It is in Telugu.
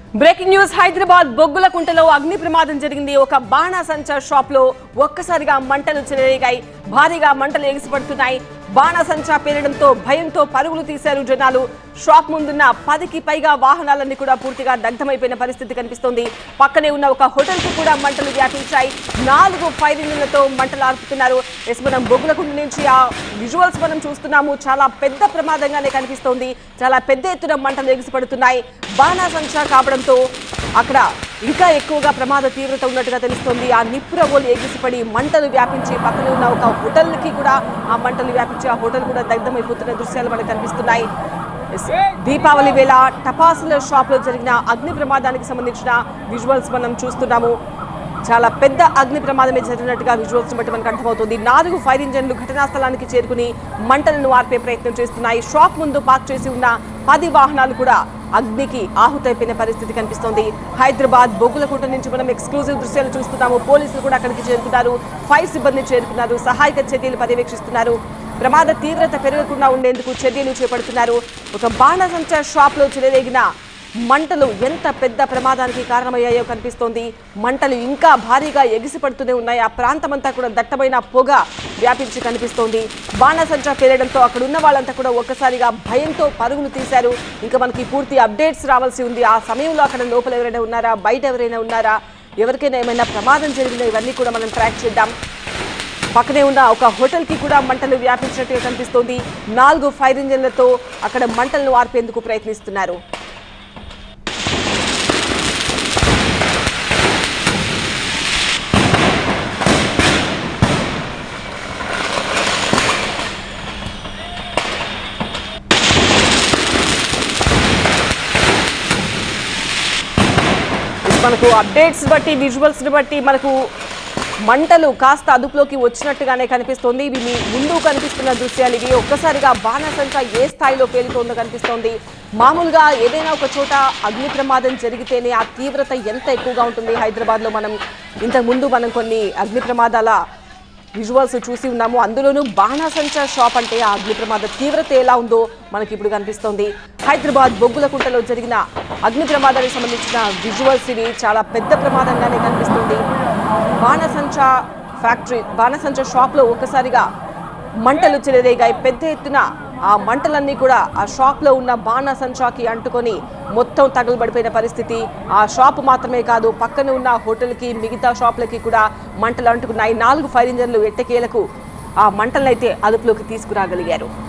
బ్రేకింగ్ న్యూస్ హైదరాబాద్ బొగ్గులకుంటలో అగ్ని ప్రమాదం జరిగింది ఒక బాణాసంచా షాప్ లో ఒక్కసారిగా మంటలు చెలరేగాయి భారీగా మంటలు ఎగిసిపడుతున్నాయి బాణాసంచా పేరడంతో భయంతో పరుగులు తీశారు జనాలు షాప్ ముందున్న పదికి పైగా వాహనాలన్నీ కూడా పూర్తిగా దగ్ధమైపోయిన పరిస్థితి కనిపిస్తోంది పక్కనే ఉన్న ఒక హోటల్ కు కూడా మంటలు వ్యాపించాయి నాలుగు ఫైర్ ఇంజిన్లతో మంటలు ఆర్పుతున్నారు ఎస్ మనం బొగ్గులకుంట నుంచి ఆ విజువల్స్ మనం చూస్తున్నాము చాలా పెద్ద ప్రమాదంగానే కనిపిస్తోంది చాలా పెద్ద ఎత్తున మంటలు ఎగిసిపడుతున్నాయి బాణాసంచా కావడంతో అక్కడ ఇంకా ఎక్కువగా ప్రమాద తీవ్రత ఉన్నట్టుగా తెలుస్తోంది ఆ నిప్పురవ్వలు ఎగిసిపడి మంటలు వ్యాపించి పక్కన ఉన్న ఒక హోటల్కి కూడా ఆ మంటలు వ్యాపించి ఆ హోటల్ కూడా దగ్ధమైపోతున్న దృశ్యాలు మనకు కనిపిస్తున్నాయి ఎస్, దీపావళి వేళ టపాసుల షాప్ లో జరిగిన అగ్ని ప్రమాదానికి సంబంధించిన విజువల్స్ మనం చూస్తున్నాము చాలా పెద్ద అగ్ని ప్రమాదమే జరిగినట్టుగా విజువల్స్ బట్టి మనకు అర్థమవుతుంది నాలుగు ఫైర్ ఇంజన్లు ఘటనా స్థలానికి చేరుకుని మంటలను ఆర్పే ప్రయత్నం చేస్తున్నాయి షాప్ ముందు పార్క్ చేసి ఉన్న పది వాహనాలు కూడా అగ్నికి ఆహుతైపోయిన పరిస్థితి కనిపిస్తోంది హైదరాబాద్ బొగ్గులకుంట నుంచి మనం ఎక్స్క్లూజివ్ దృశ్యాలు చూస్తున్నాము పోలీసులు కూడా అక్కడికి చేరుకున్నారు ఫైర్ సిబ్బంది చేరుకున్నారు సహాయక చర్యలు పర్యవేక్షిస్తున్నారు ప్రమాద తీవ్రత పెరగకుండా ఉండేందుకు చర్యలు చేపడుతున్నారు ఒక బాణసంచా షాప్ లో చెలరేగిన మంటలు ఎంత పెద్ద ప్రమాదానికి కారణమయ్యాయో కనిపిస్తోంది మంటలు ఇంకా భారీగా ఎగిసిపడుతూనే ఉన్నాయి ఆ ప్రాంతమంతా కూడా దట్టమైన పొగ వ్యాపించి కనిపిస్తోంది బాణసంచా పేరడంతో అక్కడ ఉన్న వాళ్ళంతా కూడా ఒక్కసారిగా భయంతో పరుగులు తీశారు ఇంకా మనకి పూర్తి అప్డేట్స్ రావాల్సి ఉంది ఆ సమయంలో అక్కడ లోపల ఎవరైనా ఉన్నారా బయట ఎవరైనా ఉన్నారా ఎవరికైనా ఏమైనా ప్రమాదం జరిగిందా ఇవన్నీ కూడా మనం ట్రాక్ చేద్దాం పక్కనే ఉన్న ఒక హోటల్ కి కూడా మంటలు వ్యాపించినట్టుగా కనిపిస్తోంది నాలుగు ఫైర్ ఇంజన్లతో అక్కడ మంటలను ఆర్పేందుకు ప్రయత్నిస్తున్నారు మనకు అప్డేట్స్ బట్టి విజువల్స్ బట్టి మనకు మంటలు కాస్త అదుపులోకి వచ్చినట్టుగానే కనిపిస్తోంది ఇవి మీ ముందు కనిపిస్తున్న దృశ్యాలు ఇవి ఒక్కసారిగా బాణసంచా ఏ స్థాయిలో పేలుతోందో కనిపిస్తోంది మామూలుగా ఏదైనా ఒక చోట అగ్ని ప్రమాదం జరిగితేనే ఆ తీవ్రత ఎంత ఎక్కువగా ఉంటుంది హైదరాబాద్లో మనం ఇంతకు ముందు మనం కొన్ని అగ్ని ప్రమాదాల విజువల్స్ చూసి ఉన్నాము అందులోనూ బాణాసంచా షాప్ అంటే ఆ అగ్ని ప్రమాద తీవ్రత ఎలా ఉందో మనకి ఇప్పుడు కనిపిస్తోంది హైదరాబాద్ బొగ్గులకుంటలో జరిగిన అగ్ని ప్రమాదానికి సంబంధించిన విజువల్స్ ఇవి చాలా పెద్ద ప్రమాదంగానే కనిపిస్తుంది బాణసంచా ఫ్యాక్టరీ బాణసంచా షాప్లో ఒక్కసారిగా మంటలు చెలరేగాయి పెద్ద ఎత్తున ఆ మంటలన్నీ కూడా ఆ షాప్ లో ఉన్న బాణసంచాకి అంటుకొని మొత్తం తగలబడిపోయిన పరిస్థితి ఆ షాప్ మాత్రమే కాదు పక్కన ఉన్న హోటల్కి మిగతా షాపులకి కూడా మంటలు అంటుకున్నాయి నాలుగు ఫైర్ ఇంజన్లు ఎట్టకేలకు ఆ మంటలనైతే అదుపులోకి తీసుకురాగలిగారు